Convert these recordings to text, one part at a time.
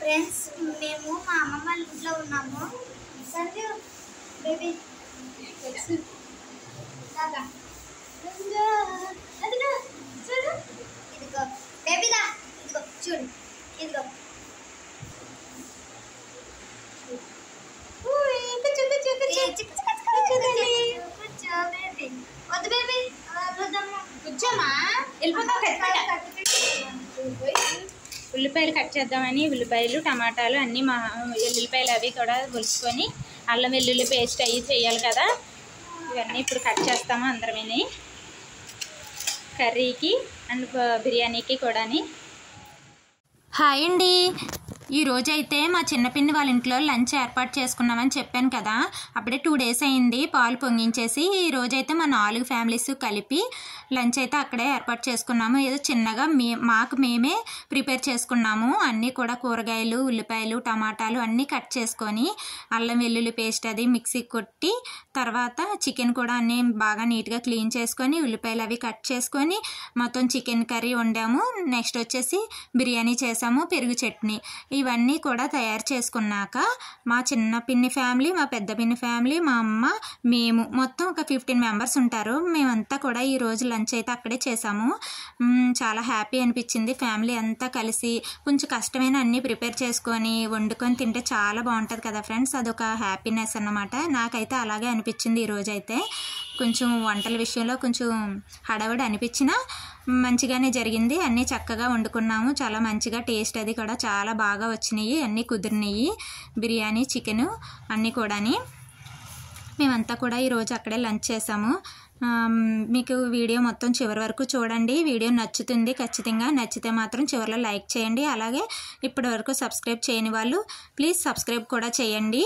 Friends మేము మా అమ్మమ్మ వాళ్ళ ఇంట్లో ఉన్నాము సంజు బేబీ దాదా సంజు, అదిగో, చూడు ఇదిగో బేబీదా ఇదిగో చూడు ఇదిగో ఊయ్, కూర్చో, కూర్చో, కూర్చో. కూర్చో, తల్లి. కూర్చో, బేబీ. వద్దు బేబీ వద్దమ్మా. కూర్చోమా వెళ్ళిపోతావు కట్టిపెట్ట ఉల్లిపాయలు కట్ చేద్దామని ఉల్లిపాయలు టమాటాలు అన్నీ మా ఎల్లుల్లిపాయలు అవి కూడా గొలుసుకొని అల్లం వెల్లుల్లి పేస్ట్ అవి చేయాలి కదా ఇవన్నీ ఇప్పుడు కట్ చేస్తాము అందరమేని కర్రీకి అండ్ బిర్యానీకి కూడాని హాయ్ అండి ఈ రోజు అయితే మా చిన్నపిన్ని వాళ్ళ ఇంట్లో లంచ్ ఏర్పాటు చేసుకున్నామని చెప్పాను కదా అప్పుడే టూ డేస్ అయింది పాలు పొంగించేసి ఈ రోజైతే మా నాలుగు ఫ్యామిలీస్ కలిపి లంచ్ అయితే అక్కడే ఏర్పాటు చేసుకున్నాము ఏదో చిన్నగా మే మాకు మేమే ప్రిపేర్ చేసుకున్నాము అన్నీ కూడా కూరగాయలు ఉల్లిపాయలు టమాటాలు అన్నీ కట్ చేసుకొని అల్లం వెల్లుల్లి పేస్ట్ అది మిక్సీ కొట్టి తర్వాత చికెన్ కూడా అన్నీ బాగా నీట్గా క్లీన్ చేసుకొని ఉల్లిపాయలు అవి కట్ చేసుకొని మొత్తం చికెన్ కర్రీ వండాము నెక్స్ట్ వచ్చేసి బిర్యానీ చేసాము పెరుగు చట్నీ ఇవన్నీ కూడా తయారు చేసుకున్నాక మా చిన్న పిన్ని ఫ్యామిలీ మా పెద్ద పిన్ని ఫ్యామిలీ మా అమ్మ మేము మొత్తం ఒక ఫిఫ్టీన్ మెంబర్స్ ఉంటారు మేమంతా కూడా ఈ రోజు లంచ్ అయితే అక్కడే చేసాము మ్మ్, చాలా హ్యాపీ అనిపించింది ఫ్యామిలీ అంతా కలిసి కొంచెం కష్టమైన అన్నీ ప్రిపేర్ చేసుకొని వండుకొని తింటే చాలా బాగుంటుంది కదా ఫ్రెండ్స్ అదొక హ్యాపీనెస్ అన్నమాట నాకైతే అలాగే అనిపించింది ఈ రోజు అయితే కొంచెం వంటల విషయంలో కొంచెం హడావిడి అనిపించినా మంచిగానే జరిగింది అన్నీ చక్కగా వండుకున్నాము చాలా మంచిగా టేస్ట్ అది కూడా చాలా బాగా వచ్చినాయి అన్నీ కుదిరినాయి బిర్యానీ చికెను అన్నీ కూడాని మేమంతా కూడా ఈరోజు అక్కడే లంచ్ చేసాము ఆమ్, మీకు వీడియో మొత్తం చివరి వరకు చూడండి వీడియో నచ్చుతుంది ఖచ్చితంగా నచ్చితే మాత్రం చివరిలో లైక్ చేయండి అలాగే ఇప్పటి వరకు సబ్స్క్రైబ్ చేయని వాళ్ళు ప్లీజ్ సబ్స్క్రైబ్ కూడా చేయండి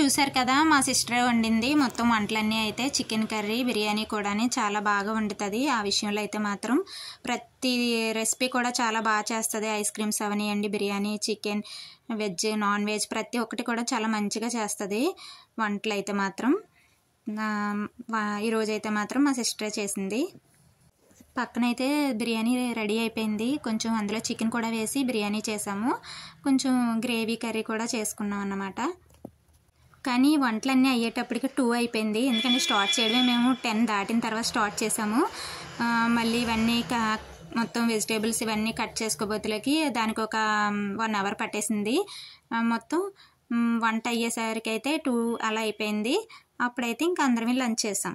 చూశారు కదా మా సిస్టర్ వండింది మొత్తం వంటలన్నీ అయితే చికెన్ కర్రీ బిర్యానీ కూడా చాలా బాగా వండుతుంది ఆ విషయంలో అయితే మాత్రం ప్రతి రెసిపీ కూడా చాలా బాగా చేస్తుంది ఐస్ క్రీమ్స్ అవనివ్వండి biryani chicken veg non veg ప్రతి ఒక్కటి కూడా చాలా మంచిగా చేస్తుంది వంటలు అయితే మాత్రం నా- వా- ఈరోజు అయితే మాత్రం మా సిస్టరే చేసింది పక్కనైతే బిర్యానీ రెడీ అయిపోయింది కొంచెం అందులో చికెన్ కూడా వేసి బిర్యానీ చేసాము కొంచెం గ్రేవీ కర్రీ కూడా చేసుకున్నాం అన్నమాట కానీ వంటలన్నీ అయ్యేటప్పటికి టూ అయిపోయింది ఎందుకంటే స్టార్ట్ చేయడమే మేము టెన్ దాటిన తర్వాత స్టార్ట్ చేసాము ఆ, మళ్ళీ ఇవన్నీ క మొత్తం వెజిటేబుల్స్ ఇవన్నీ కట్ చేసుకోబోతులకి దానికి ఒక వన్ అవర్ పట్టేసింది ఆ, మొత్తం మ్, వంట అయ్యేసరికి అయితే టూ అలా అయిపోయింది అప్పుడైతే ఇంక అందరం లంచ్ చేసాం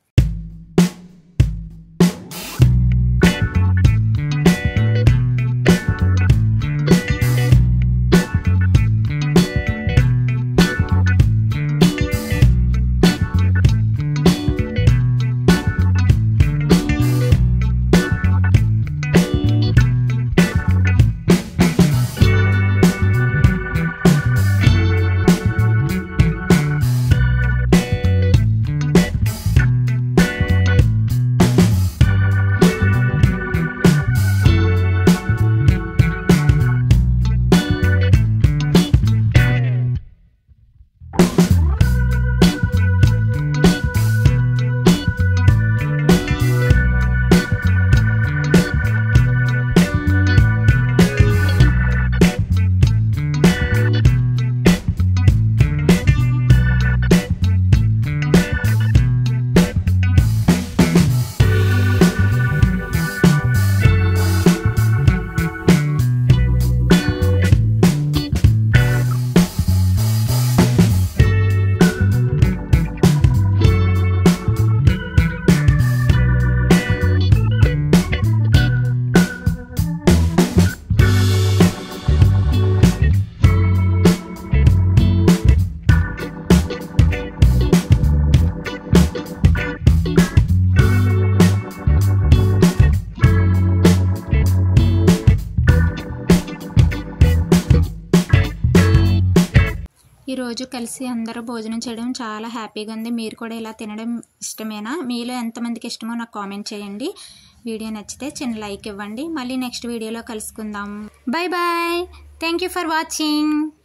ఈరోజు కలిసి అందరూ భోజనం చేయడం చాలా హ్యాపీగా ఉంది మీరు కూడా ఇలా తినడం ఇష్టమేనా మీలో ఎంతమందికి ఇష్టమో నాకు కామెంట్ చేయండి వీడియో నచ్చితే చిన్న లైక్ ఇవ్వండి మళ్ళీ నెక్స్ట్ వీడియోలో కలుసుకుందాం bye bye thank you for watching